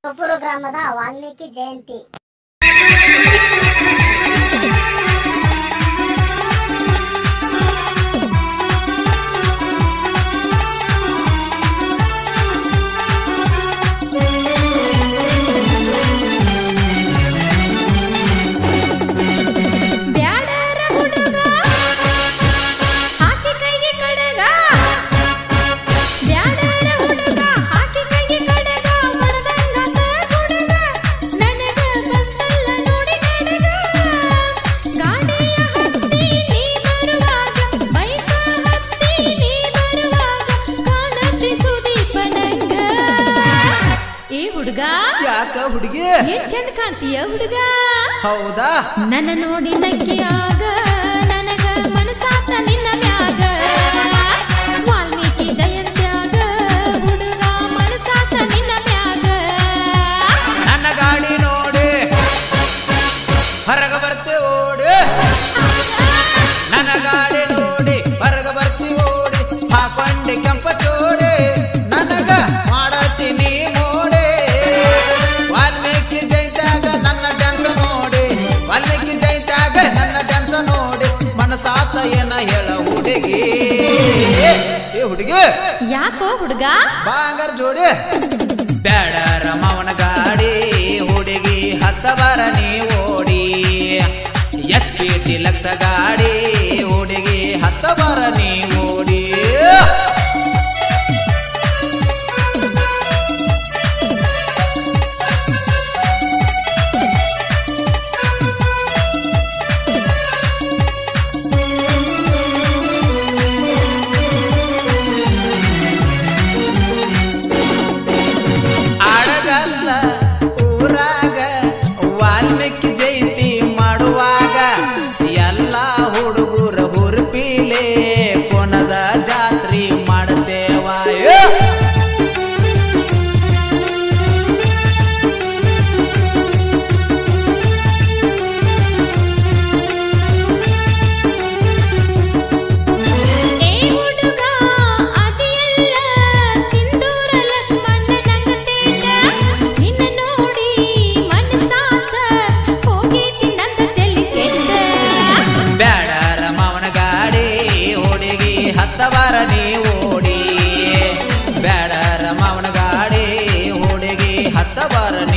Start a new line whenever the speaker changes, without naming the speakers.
ಕೊಪ್ಪೂರು ಗ್ರಾಮದ ವಾಲ್ಮೀಕಿ ಜಯಂತಿ
ಬ್ಯಾಡರ ಹುಡುಗ ಹಾಕಿ ಕೈಗೆ ಕಡಗ ಬ್ಯಾಡರ ಹುಡುಗ ಹಾಕಿ ಕೈಗೆ ಕಡಗ ಹೊಡೆದಂಗ ಹುಡುಗ ನನಗ ಬಂತಲ್ಲ ನೋಡಿ ನಡಗ ಗಾಡಿಯ ಹತ್ತಿ ನೀ ಬರುವಾಗ ಬೈಕ ಹತ್ತಿ ನೀ ಬರುವಾಗ ಕಾಣತಿ ಸುದೀಪ ನಂಗ ಏ ಹುಡುಗ
ಯಾಕ ಹುಡುಗಿ
ಏನ್ ಚಂದ ಕಾಣ್ತೀಯ ಹುಡುಗ
ಹೌದಾ
ನನ್ನ ನೋಡಿ ನಕ್ಕಿಯಾಗ ನನಗ ಮನಸಾತ ನಿನ್ನ ಮ್ಯಾಗ ವಾಲ್ಮೀಕಿ ಜಯಂತ್ಯಾಗ ಹುಡುಗ ಮನಸಾತ ನಿನ್ನ ಮ್ಯಾಗ
ನನ್ನ ಗಾಡಿ ನೋಡಿ ಹೊರಗ ಬರ್ತೆ ಓಡಿ ನನ್ನ ಗಾಡಿ ನೋಡಿ ಹೊರಗ ಬರ್ತಿ ಓಡಿ ಹಾಕೊಂಡಿ ಕೆಂಪ ಚೋಡಿ ನನಗ ಮಾಡತೀನಿ ಮೋಡಿ ವಾಲ್ಮೀಕಿ ಜೈತಾಗ ನನ್ನ ಡ್ಯಾನ್ಸ್ ನೋಡಿ ವಾಲ್ಮೀಕಿ ಜೈತಾಗ ನನ್ನ ಡ್ಯಾನ್ಸ್ ನೋಡಿ ಮನಸಾತ ಏನ ಹೇಳ ಹುಡುಗಿ ಏ ಹುಡುಗಿ
ಯಾಕೋ ಹುಡುಗ
ಬಾಂಗಾರ ಜೋಡಿ ಬ್ಯಾಡರ ಮಾವನ ಗಾಡಿ ಹುಡುಗಿ ಹತ್ತಬರ ನೀ ಓಡಿ ಎಚ್ ಪಿ ಟಿ ಲಕ್ಷ ಗಾಡಿ ಹುಡುಗಿ ಹತ್ತಬರ ನೀ ಓಡಿ ಆಡಗಲ್ಲ ಊರಾಗ ವಾಲ್ಮೀಕಿ ಜಯಂತಿ ಮಾಡುವಾಗ ಎಲ್ಲ ಹುಡುಗರ ಹುರುಪಿಲೆ ಕೊನದ ಜಾತ್ರಿ ಮಾಡ್ತೇವ ಏ!
ಏ ಹುಡುಗ ಅದಿಯಲ್ಲ ಸಿಂಧೂರ ಲಕ್ಷ್ಮಣ ನಂಗತೇಟ ನಿನ್ನ ನೋಡಿ ಮನಸಾತ ಹೋಗೀತಿ ನಂದ ತೆಲಿ ಕೆಟ್ಟ
ಬ್ಯಾಡರ ಮಾವನ ಗಾಡಿ ಹುಡುಗಿ ಹತ್ತಬಾರ ನೀ ಓಡಿ ಬ್ಯಾಡರ ಮಾವನ ಗಾಡಿ ಹುಡುಗಿ ಹತ್ತಬಾರ